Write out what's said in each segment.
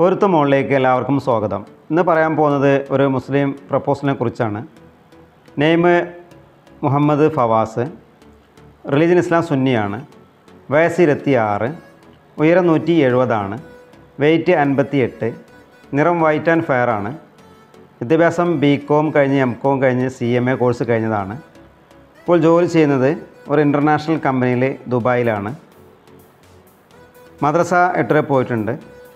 പൊരുത്ത മുകളിലേക്ക് എല്ലാവർക്കും സ്വാഗതം ഇന്ന് പറയാൻ പോകുന്നത് ഒരു മുസ്ലിം പ്രപ്പോസലിനെ കുറിച്ചാണ് name Muhammad Fawaz religion Islam സുന്നിയാണ് വയസ്സ് ഇരുപത്തി ആറ് ഉയരം നൂറ്റി എഴുപതാണ് വെയ്റ്റ് അൻപത്തി എട്ട് നിറം വൈറ്റ് ആൻഡ് ഫെയർ ആണ് വിദ്യാഭ്യാസം ബി കോം കഴിഞ്ഞ് എം കോം കഴിഞ്ഞ് സി എം എ കോഴ്സ് കഴിഞ്ഞതാണ് ഇപ്പോൾ ജോലി ചെയ്യുന്നത് ഒരു ഇൻ്റർനാഷണൽ കമ്പനിയിൽ ദുബായിലാണ് മദ്രസ എട്ട് വരെ പോയിട്ടുണ്ട്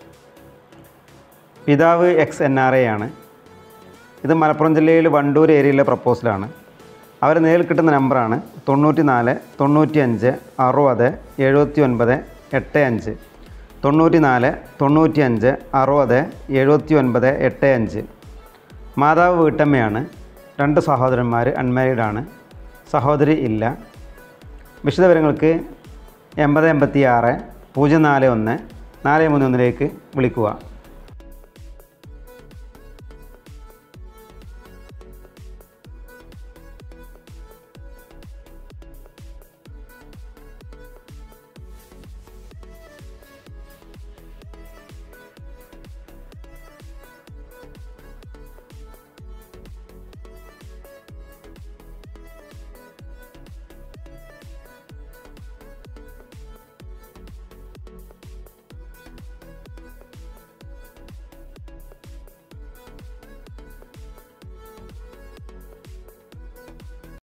പിതാവ് എക്സ് എൻ ആർ എ ആണ് ഇത് മലപ്പുറം ജില്ലയിൽ വണ്ടൂർ ഏരിയയിലെ പ്രപ്പോസലാണ് അവർ നേരിൽ കിട്ടുന്ന നമ്പറാണ് തൊണ്ണൂറ്റി നാല് തൊണ്ണൂറ്റി അഞ്ച് അറുപത് എഴുപത്തി ഒൻപത് എട്ട് അഞ്ച് തൊണ്ണൂറ്റി നാല് തൊണ്ണൂറ്റി അഞ്ച് അറുപത് എഴുപത്തി ഒൻപത് എട്ട് അഞ്ച് മാതാവ് വീട്ടമ്മയാണ് രണ്ട് സഹോദരന്മാർ അൺമാരീഡാണ് സഹോദരി ഇല്ല വിശദവിവരങ്ങൾക്ക് എൺപത് എൺപത്തി ആറ് പൂജ്യം നാല് ഒന്ന് നാല് മൂന്ന് ഒന്നിലേക്ക് വിളിക്കുക